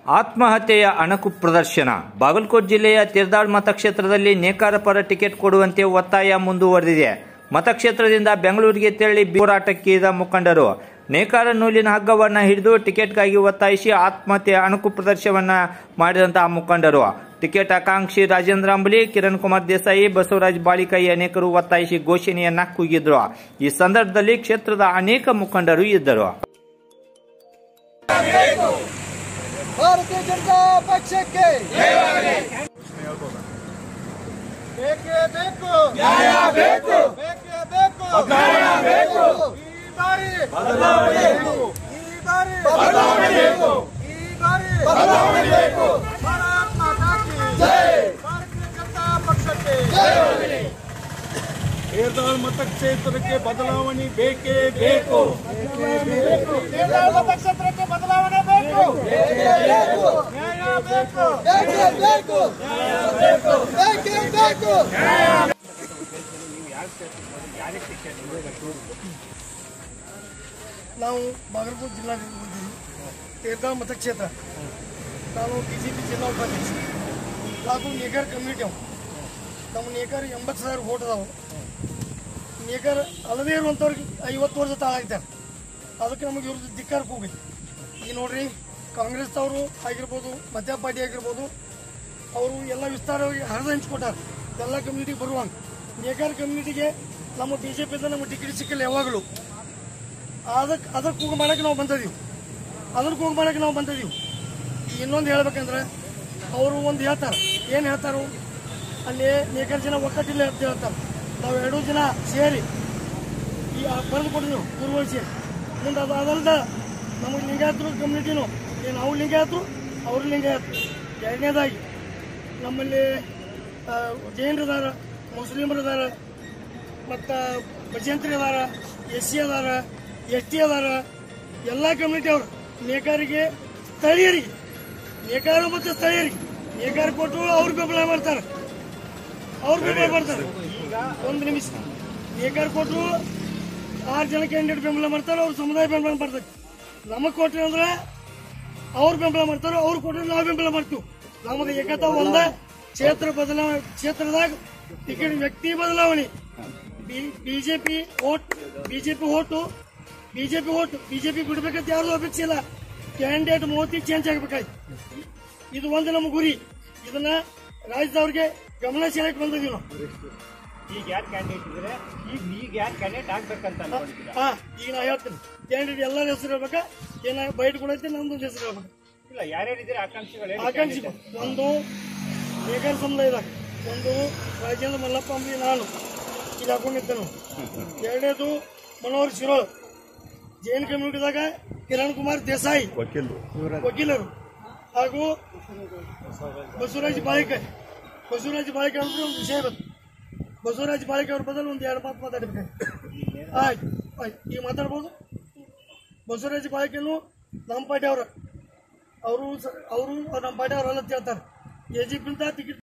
ಆತ್ಮಹತ್ಯೆಯ ಅಣಕು ಪ್ರದರ್ಶನ ಬಾಗಲಕೋಟೆ ಜಿಲ್ಲೆಯ ತಿರ್ದಾಳ್ ಮತಕ್ಷೇತ್ರದಲ್ಲಿ ನೇಕಾರ ಪರ ಟಿಕೆಟ್ ಕೊಡುವಂತೆ ಒತ್ತಾಯ ಮುಂದುವರೆದಿದೆ ಮತಕ್ಷೇತ್ರದಿಂದ ಬೆಂಗಳೂರಿಗೆ ತೆರಳಿ ಹೋರಾಟಕ್ಕಿದ ಮುಖಂಡರು ನೇಕಾರ ನೂಲಿನ ಹಗ್ಗವನ್ನ ಹಿಡಿದು ಟಿಕೆಟ್ಗಾಗಿ ಒತ್ತಾಯಿಸಿ ಆತ್ಮಹತ್ಯೆ ಅಣಕು ಪ್ರದರ್ಶನವನ್ನ ಮಾಡಿದಂತಹ ಮುಖಂಡರು ಟಿಕೆಟ್ ಆಕಾಂಕ್ಷಿ ರಾಜೇಂದ್ರ ಅಂಬಲಿ ಕಿರಣ್ ಕುಮಾರ್ ದೇಸಾಯಿ ಬಸವರಾಜ್ ಬಾಳಿಕಾಯಿ ಅನೇಕರು ಒತ್ತಾಯಿಸಿ ಘೋಷಣೆಯನ್ನ ಕೂಗಿದ್ರು ಈ ಸಂದರ್ಭದಲ್ಲಿ ಕ್ಷೇತ್ರದ ಅನೇಕ ಮುಖಂಡರು ಇದ್ದರು ಭಾರತೀಯ ಜನತಾ ಪಕ್ಷಕ್ಕೆ ಬೇಕೇ ಬೇಕು ನ್ಯಾಯ ಬೇಕು ಬೇಕೇ ಬೇಕು ನ್ಯಾಯ ಬೇಕು ಈ ಬಾರಿ ಬದಲಾವಣೆ ಬೇಕು ಈ ಬಾರಿ ಬದಲಾವಣೆ ಬೇಕು ಈ ಬಾರಿ ಬದಲಾವಣೆ ಬೇಕು ಭಾರತ್ ಮಾತಾ ಕಿ ಜೈ ಭಾರತೀಯ ಜನತಾ ಪಕ್ಷಕ್ಕೆ ಜೈ ಕೇರಳ ಮತಕ್ಷೇತ್ರಕ್ಕೆ ಬದಲಾವಣೆ ಬೇಕೇ ಬೇಕು ಕೇರಳ ಮತಕ್ಷೇತ್ರಕ್ಕೆ ಬದಲಾವಣೆ ಬೇಕು ನ್ಯಾಯ ಬೇಕು ಬೇಕೇ ಬೇಕು ನ್ಯಾಯ ಬೇಕು ಬೇಕೇ ಬೇಕು ನಾವು ಬಾಗಲಕೋಟೆ ಜಿಲ್ಲಾ ತೇರ್ಗಾಂವ್ ಮತಕ್ಷೇತ್ರ ನಾನು ಬಿ ಜೆ ಪಿ ಜಿಲ್ಲಾ ಉಪಾಧ್ಯಕ್ಷ ಹಾಗೂ ನೇಕಾರ ಕಮ್ಯುನಿಟಿ ಅವು ನಮ್ಮ ನೇಕಾರ ಎಂಬತ್ತು ಸಾವಿರ ವೋಟ್ ಅದಾವು ನೇಕಾರ ಅಲ್ಲದೇ ಇರುವಂಥವ್ರಿಗೆ ಐವತ್ತು ವರ್ಷ ತಾಳಾಗಿದ್ದಾರೆ ಅದಕ್ಕೆ ನಮಗೆ ಇವ್ರದ್ದು ಧಿಕ್ಕಾರಕ್ಕೆ ಹೋಗಿ ಈಗ ನೋಡ್ರಿ ಕಾಂಗ್ರೆಸ್ ಅವರು ಆಗಿರ್ಬೋದು ಮಧ್ಯ ಪಾರ್ಟಿ ಆಗಿರ್ಬೋದು ಅವರು ಎಲ್ಲ ವಿಸ್ತಾರವಾಗಿ ಹರಿದು ಹಂಚ್ಕೊಟ್ಟಾರೆ ಎಲ್ಲ ಕಮ್ಯುನಿಟಿಗೆ ಬರುವಂಗೆ ನೇಕಾರ ಕಮ್ಯುನಿಟಿಗೆ ನಮ್ಮ ಬಿ ಜೆ ಪಿಯಿಂದ ನಮಗೆ ಟಿಕೆಟ್ ಸಿಕ್ಕಿಲ್ಲ ಯಾವಾಗಲೂ ಅದಕ್ಕೆ ಅದಕ್ಕೆ ಕೂಗು ಮಾಡಕ್ಕೆ ನಾವು ಬಂದಿದ್ದೀವಿ ಅದಕ್ಕೆ ಕೂಗು ಮಾಡಕ್ಕೆ ನಾವು ಬಂದಿದ್ದೀವಿ ಈಗ ಇನ್ನೊಂದು ಹೇಳ್ಬೇಕಂದ್ರೆ ಅವರು ಒಂದು ಹೇಳ್ತಾರೆ ಏನು ಹೇಳ್ತಾರೋ ಅಲ್ಲಿ ನೇಕಾರ ಜನ ಒಕ್ಕಟ್ಟಿಲ್ಲ ಅಂತ ಹೇಳ್ತಾರೆ ನಾವು ಎರಡೂ ಜನ ಸೇರಿ ಈ ಬರೆದು ಕೊಡಿ ನೀವು ಪೂರ್ವಳಿಸಿ ಮುಂದೆ ಅದು ಅದಲ್ದ ನಮಗೆ ಲಿಂಗಾಯತರು ಕಮ್ಯುನಿಟಿನು ಏನು ನಾವು ಲಿಂಗಾಯತರು ಅವ್ರು ಲಿಂಗಾಯತರು ಎರಡನೇದಾಗಿ ನಮ್ಮಲ್ಲಿ ಆ, ಜೈನರು ಅದಾರ ಮುಸ್ಲಿಮರು ಅದಾರ ಮತ್ತು ಭಜಂತ್ರಿ ಅದಾರ ಎಸ್ ಸಿ ಅದಾರ ಎಸ್ ಟಿ ಅದಾರ ಎಲ್ಲ ಕಮ್ಯುನಿಟಿ ಅವರು ನೇಕಾರಿಗೆ ಸ್ಥಳೀಯರಿಗೆ ನೇಕಾರ ಮತ್ತು ಸ್ಥಳೀಯರಿಗೆ ನೇಕಾರ ಕೊಟ್ಟು ಅವ್ರು ಬೆಂಬಲ ಮಾಡ್ತಾರೆ ಅವ್ರು ಬೆಂಬಲ ಮಾಡ್ತಾರೆ ಒಂದು ನಿಮಿಷ ನೇಕಾರ ಕೊಟ್ಟು ಆರು ಜನ ಕ್ಯಾಂಡಿಡೇಟ್ ಬೆಂಬಲ ಮಾಡ್ತಾರೆ ಅವ್ರ ಸಮುದಾಯ ಬೆಂಬಲ ಮಾಡ್ತಾರೆ ನಮಗೆ ಕೊಟ್ಟರೆ ಅಂದ್ರೆ ಅವ್ರು ಬೆಂಬಲ ಮಾಡ್ತಾರೆ ಅವ್ರು ಕೊಟ್ಟರೆ ನಾವು ಬೆಂಬಲ ಮಾಡ್ತೀವಿ ನಮಗೆ ಏಕತಾ ಒಂದ ಕ್ಷೇತ್ರ ಬದಲಾವಣೆ ಕ್ಷೇತ್ರದಾಗ ಟಿಕೆಟ್ ವ್ಯಕ್ತಿ ಬದಲಾವಣೆ BJP vote BJP vote BJP vote BJP ಬಿಡ್ಬೇಕಂತ ಯಾರು ಅಪೇಕ್ಷೆ ಇಲ್ಲ ಕ್ಯಾಂಡಿಡೇಟ್ ಮೂವತ್ತಿ ಚೇಂಜ್ ಆಗ್ಬೇಕಾಯ್ತು ಇದು ಒಂದು ನಮ್ಮ ಗುರಿ ಇದನ್ನ ರಾಜ್ಯದವ್ರಿಗೆ ಗಮನ ಸೆಳೆಯಕ್ಕೆ ಬಂದಿದ್ದೀವಿ ನಾವು ಈಗ ಯಾರು ಕ್ಯಾಂಡಿಡೇಟ್ ಇದ್ರೆ ಈಗ ಈಗ ಯಾರು ಕ್ಯಾಂಡಿಡೇಟ್ ಆಗ್ಬೇಕಂತ ಅನ್ಕೊಂಡಿದ್ದೀರಾ ಹಾ ಈಗ ನಾ ಹೇಳ್ತೀನಿ ಕ್ಯಾಂಡಿಡೇಟ್ ಎಲ್ಲರ ಹೆಸರು ಹೇಳ್ಬೇಕಾ ಏನ ಬೈಟ್ ಕೊಡೈತೆ ನಮ್ದು ಹೆಸರು ಹೇಳ್ಬೇಕು ಇಲ್ಲ ಯಾರ್ಯಾರಿದ್ರೆ ಆಕಾಂಕ್ಷಿಗಳು ಹೇಳಿ ಆಕಾಂಕ್ಷಿ ಒಂದು ಬೇಗರ್ ಸಮುದಾಯದಾಗ ಒಂದು ರಾಜೇಂದ್ರ ಮಲ್ಲಪ್ಪ ಅಂಬಿ ನಾನು ಇಲ್ಲಿ ಹಾಕೊಂಡಿದ್ದೆ ನಾವು ಎರಡನೇದು ಮನೋಹರ್ ಶಿರೋಳ್ ಜೈನ್ ಕಮ್ಯುನಿಟಿದಾಗ ಕಿರಣ್ ಕುಮಾರ್ ದೇಸಾಯಿ ವಕೀಲರು ಹಾಗೂ ಬಸವರಾಜ್ ಬಾಳಿಕಾಯಿ ಬಸವರಾಜ್ ಬಾಳಿಕಾಯಿ ಅಂದ್ರೆ ಒಂದು ವಿಷಯ ಬಂತು ಬಸವರಾಜ್ ಬಾಳಿಕಾಯಿ ಅವ್ರ ಬದಲು ಒಂದು ಎರಡು ಮಾತು ಮಾತಾಡ್ಬೇಕು ಆಯ್ತು ಆಯ್ತು ಈಗ ಮಾತಾಡ್ಬೋದು ಬಸವರಾಜ್ ಬಾಳಿಕೆನು ನಮ್ಮ ಪಾರ್ಟಿ ಅವ್ರ ಅವರು ಅವರು ನಮ್ಮ ಪಾರ್ಟಿ ಅವರೆಲ್ಲ ಹೇಳ್ತಾರೆ ಕೆ ಜಿ ಪಿಂತ ಟಿಕೆಟ್